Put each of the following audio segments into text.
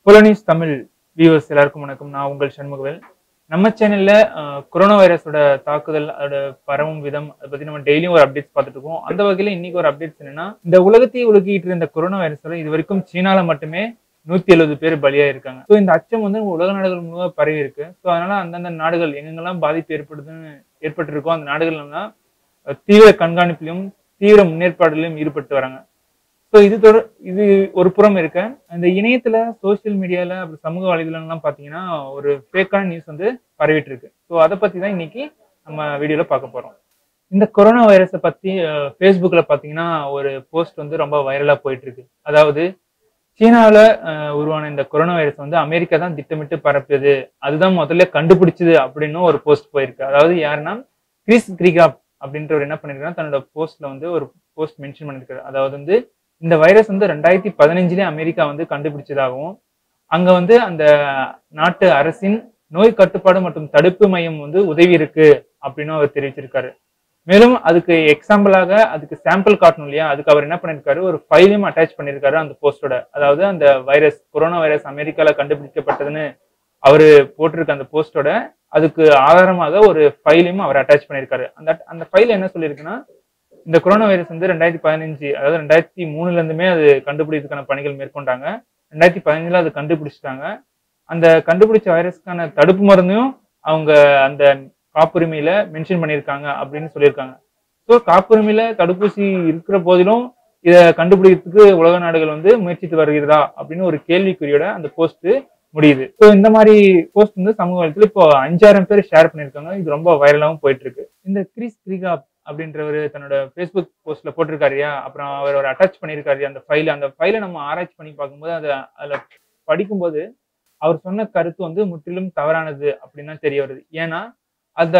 புலனிஸ் Tamil viewers எல்லாருக்கும் வணக்கம் நான் உங்கள் சண்முகவேல் நம்ம சேனல்ல அஹ், கொரோனா வைரஸோட தாக்குதல் அதோட பரவும் விதம் அதை பத்தி நம்ம டெய்லியும் ஒரு அப்டேட்ஸ் பார்த்துட்டு இருக்கோம் அந்த வகையில இன்னைக்கு ஒரு அப்டேட்ஸ் என்னன்னா இந்த உலகத்தையே உலகிட்டு இருந்த கொரோனா வைரஸோட இது வரைக்கும் சீனால மட்டுமே நூத்தி எழுபது பேர் பலியா இருக்காங்க ஸோ இந்த அச்சம் வந்து உலக நாடுகள் முழுவதும் பரவி இருக்கு ஸோ அதனால அந்தந்த நாடுகள் எங்கெங்கெல்லாம் பாதிப்பு ஏற்படுதுன்னு ஏற்பட்டிருக்கோ அந்த நாடுகள்லாம் அஹ், தீவிர கண்காணிப்பிலும் தீவிர முன்னேற்பாடுகளிலும் ஈடுபட்டு வராங்க ஸோ இது தொட இது ஒரு புறம் இருக்க அந்த இணையத்துல சோஷியல் மீடியால அப்புறம் சமூக வலைதளங்கள்லாம் பார்த்தீங்கன்னா ஒரு ஃபேக்கான நியூஸ் வந்து பரவிட்டு இருக்கு ஸோ அதை பத்தி தான் இன்னைக்கு நம்ம வீடியோல பார்க்க போறோம் இந்த கொரோனா வைரஸை பத்தி ஃபேஸ்புக்ல பார்த்தீங்கன்னா ஒரு போஸ்ட் வந்து ரொம்ப வைரலா போயிட்டு இருக்கு அதாவது சீனாவில் உருவான இந்த கொரோனா வைரஸ் வந்து அமெரிக்கா தான் திட்டமிட்டு பரப்புது அதுதான் முதல்ல கண்டுபிடிச்சது அப்படின்னு ஒரு போஸ்ட் போயிருக்கு அதாவது யாருன்னா கிறிஸ் கிரிகாப் அப்படின்றவர் என்ன பண்ணிருக்காருன்னா தன்னோட போஸ்ட்ல வந்து ஒரு போஸ்ட் மென்ஷன் பண்ணிருக்காரு அதாவது வந்து இந்த வைரஸ் வந்து ரெண்டாயிரத்தி பதினஞ்சுலேயே அமெரிக்கா வந்து கண்டுபிடிச்சதாகவும் அங்க வந்து அந்த நாட்டு அரசின் நோய் கட்டுப்பாடு மற்றும் தடுப்பு மையம் வந்து உதவி இருக்கு அப்படின்னு அவர் தெரிவிச்சிருக்காரு மேலும் அதுக்கு எக்ஸாம்பிளாக அதுக்கு சாம்பிள் காட்டணும் இல்லையா அதுக்கு அவர் என்ன பண்ணிருக்காரு ஒரு ஃபைலையும் அட்டாச் பண்ணிருக்காரு அந்த போஸ்டோட அதாவது அந்த வைரஸ் கொரோனா வைரஸ் அமெரிக்கால கண்டுபிடிக்கப்பட்டதுன்னு அவரு போட்டிருக்க அந்த போஸ்டோட அதுக்கு ஆதாரமாக ஒரு ஃபைலையும் அவர் அட்டாச் பண்ணியிருக்காரு அந்த அந்த ஃபைல் என்ன சொல்லியிருக்குன்னா இந்த கொரோனா வைரஸ் வந்து ரெண்டாயிரத்தி பதினஞ்சு அதாவது ரெண்டாயிரத்தி மூணுல இருந்துமே அது கண்டுபிடிக்கிறதுக்கான பணிகள் மேற்கொண்டாங்க ரெண்டாயிரத்தி பதினஞ்சுல அது கண்டுபிடிச்சிட்டாங்க அந்த கண்டுபிடிச்ச வைரஸ்க்கான தடுப்பு மருந்தையும் அவங்க அந்த காப்புரிமையில மென்ஷன் பண்ணியிருக்காங்க அப்படின்னு சொல்லியிருக்காங்க ஸோ காப்புரிமையில தடுப்பூசி இருக்கிற போதிலும் இதை கண்டுபிடிக்கிறதுக்கு உலக நாடுகள் வந்து முயற்சித்து வருகிறதா அப்படின்னு ஒரு கேள்விக்குறியோட அந்த போஸ்ட் முடியுது ஸோ இந்த மாதிரி போஸ்ட் வந்து சமூக வலைத்துல இப்போ அஞ்சாயிரம் பேர் ஷேர் பண்ணியிருக்காங்க இது ரொம்ப வைரலாகவும் போயிட்டு இருக்கு இந்த கிறிஸ் கிரிகாப் அப்படின்றவர் தன்னோட ஃபேஸ்புக் போஸ்ட்ல போட்டிருக்காருயா அப்புறம் அவர் ஒரு அட்டாச் பண்ணியிருக்காரு அந்த ஃபைல் அந்த ஃபைலை நம்ம ஆராய்ச்சி பண்ணி பார்க்கும்போது அதை அதில் படிக்கும்போது அவர் சொன்ன கருத்து வந்து முற்றிலும் தவறானது அப்படின்னு தான் தெரிய வருது ஏன்னா அந்த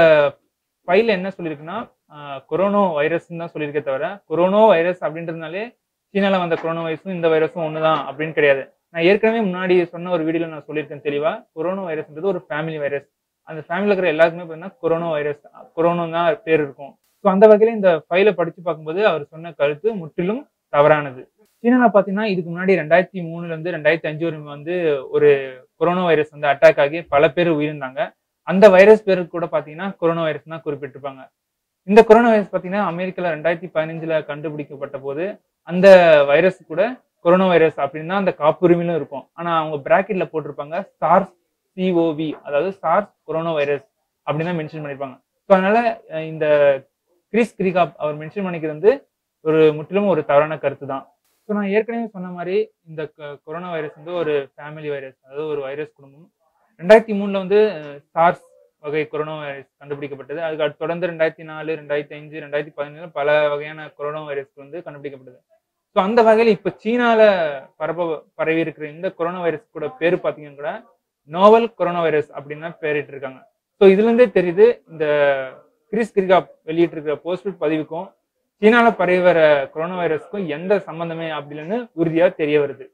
ஃபைல என்ன சொல்லியிருக்குன்னா கொரோனா வைரஸ்ன்னு தான் சொல்லியிருக்கே தவிர கொரோனா வைரஸ் அப்படின்றதுனாலே சீனால வந்த கொரோனா வைரஸும் இந்த வைரஸும் ஒண்ணுதான் அப்படின்னு கிடையாது நான் ஏற்கனவே முன்னாடி சொன்ன ஒரு வீடியோல நான் சொல்லியிருக்கேன் தெளிவா கொரோனா வைரஸ்ன்றது ஒரு ஃபேமிலி வைரஸ் அந்த ஃபேமிலியில் இருக்கிற எல்லாருக்குமே பார்த்தீங்கன்னா கொரோனா வைரஸ் கொரோனா தான் பேர் இருக்கும் ஸோ அந்த வகையில இந்த ஃபைலை படிச்சு பார்க்கும்போது அவர் சொன்ன கருத்து முற்றிலும் தவறானது சீனால பார்த்தீங்கன்னா இதுக்கு முன்னாடி ரெண்டாயிரத்தி மூணுல இருந்து ரெண்டாயிரத்தி அஞ்சு வரைக்கும் வந்து ஒரு கொரோனா வைரஸ் வந்து அட்டாக் ஆகி பல பேர் உயிரிழந்தாங்க அந்த வைரஸ் பேருக்கு கூட பார்த்தீங்கன்னா கொரோனா வைரஸ் தான் குறிப்பிட்டிருப்பாங்க இந்த கொரோனா வைரஸ் பார்த்தீங்கன்னா அமெரிக்கால ரெண்டாயிரத்தி பதினஞ்சுல கண்டுபிடிக்கப்பட்ட போது அந்த வைரஸ் கூட கொரோனா வைரஸ் அப்படின்னு தான் அந்த காப்புரிமையிலும் இருக்கும் ஆனா அவங்க பிராக்கெட்ல போட்டிருப்பாங்க சார்ஸ் சிஓவி அதாவது சார்ஸ் கொரோனா வைரஸ் அப்படின்னு தான் மென்ஷன் பண்ணியிருப்பாங்க ஸோ அதனால அஹ் இந்த கிறிஸ் கிரிகாப் அவர் மென்ஷன் பண்ணிக்கிறது வந்து ஒரு முற்றிலும் ஒரு தவறான கருத்து தான் ஸோ நான் ஏற்கனவே சொன்ன மாதிரி இந்த க- கொரோனா வைரஸ் வந்து ஒரு ஃபேமிலி வைரஸ் அதாவது ஒரு வைரஸ் குடும்பம் ரெண்டாயிரத்தி மூணுல வந்து சார்ஸ் வகை கொரோனா வைரஸ் கண்டுபிடிக்கப்பட்டது அதுக்கு அடுத்து தொடர்ந்து ரெண்டாயிரத்தி நாலு ரெண்டாயிரத்தி அஞ்சு ரெண்டாயிரத்தி பதினேழு பல வகையான கொரோனா வைரஸ் வந்து கண்டுபிடிக்கப்பட்டது ஸோ அந்த வகையில் இப்போ சீனால பரப்ப பரவி இருக்கிற இந்த கொரோனா வைரஸ் கூட பேர் பார்த்தீங்கன்னா கூட நோவல் கொரோனா வைரஸ் அப்படின்னு தான் பேரிட்டு இருக்காங்க ஸோ இதுல இருந்தே தெரியுது இந்த கிறிஸ் கிரிகாப் வெளியிட்டிருக்கிற போஸ்ட் பதிவுக்கும் சீனால பரவி வர கொரோனா வைரஸ்க்கும் எந்த சம்பந்தமே அப்படின்னு உறுதியா தெரிய வருது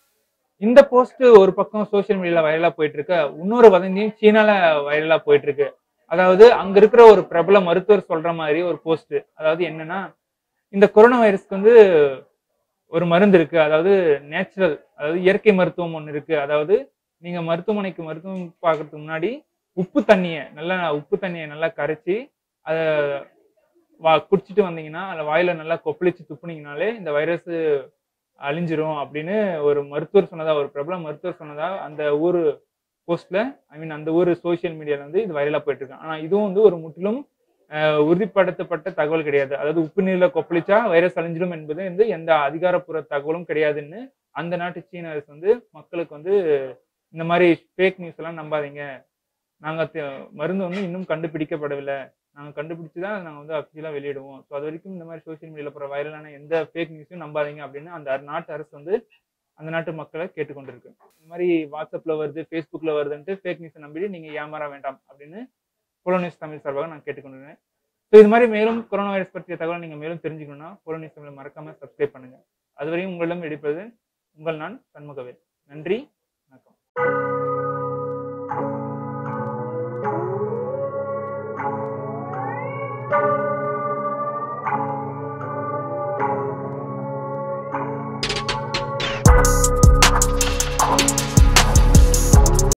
இந்த போஸ்ட் ஒரு பக்கம் சோஷியல் மீடியால வைரலா போயிட்டு இருக்க இன்னொரு வதந்தியும் சீனால வைரலா போயிட்டு இருக்கு அதாவது அங்க இருக்கிற ஒரு பிரபல மருத்துவர் சொல்ற மாதிரி ஒரு போஸ்ட் அதாவது என்னன்னா இந்த கொரோனா வைரஸ்க்கு வந்து ஒரு மருந்து இருக்கு அதாவது நேச்சுரல் அதாவது இயற்கை மருத்துவம் ஒன்று இருக்கு அதாவது நீங்க மருத்துவமனைக்கு மருத்துவம் பார்க்கறதுக்கு முன்னாடி உப்பு தண்ணியை நல்லா உப்பு தண்ணியை நல்லா கரைச்சி அதை வா குடிச்சிட்டு வந்தீங்கன்னா அதில் வாயில நல்லா கொப்பளிச்சு துப்புனீங்கனாலே இந்த வைரஸ் அழிஞ்சிரும் அப்படின்னு ஒரு மருத்துவர் சொன்னதா ஒரு பிரபல மருத்துவர் சொன்னதா அந்த ஊர் போஸ்ட்ல ஐ மீன் அந்த ஊர் சோஷியல் மீடியால வந்து இது வைரலா போயிட்டு இருக்கு ஆனா இதுவும் வந்து ஒரு முற்றிலும் அஹ், உறுதிப்படுத்தப்பட்ட தகவல் கிடையாது அதாவது உப்பு நீர்ல கொப்பளிச்சா வைரஸ் அழிஞ்சிடும் என்பது வந்து எந்த அதிகாரப்பூர்வ தகவலும் கிடையாதுன்னு அந்த நாட்டு சீன அரசு வந்து மக்களுக்கு வந்து இந்த மாதிரி ஃபேக் நியூஸ் எல்லாம் நம்பாதீங்க நாங்க தெ- மருந்து வந்து இன்னும் கண்டுபிடிக்கப்படவில்லை நாங்க கண்டுபிடிச்சு தான் நாங்க வந்து அஃபிஷியலா வெளியிடுவோம் ஸோ அது வரைக்கும் இந்த மாதிரி சோஷியல் மீடியால போற வைரலான எந்த ஃபேக் நியூஸையும் நம்பாதீங்க அப்படின்னு அந்த நாட்டு அரசு வந்து அந்த நாட்டு மக்களை கேட்டுக்கொண்டிருக்கு இந்த மாதிரி வாட்ஸ்அப்ல வருது ஃபேஸ்புக்ல வருதுன்ட்டு ஃபேக் நியூஸை நம்பிட்டு நீங்க ஏமாற வேண்டாம் அப்படின்னு போலோ நியூஸ் தமிழ் சார்பாக நான் கேட்டுக்கொண்டிருக்கேன் ஸோ இது மாதிரி மேலும் கொரோனா வைரஸ் பற்றிய தகவல் நீங்க மேலும் தெரிஞ்சுக்கணும்னா போலோ நியூஸ் தமிழை மறக்காம சப்ஸ்கிரைப் பண்ணுங்க அதுவரையும் உங்களிடம் எடுப்பது உங்கள் நான் சண்முகவேல் நன்றி வணக்கம்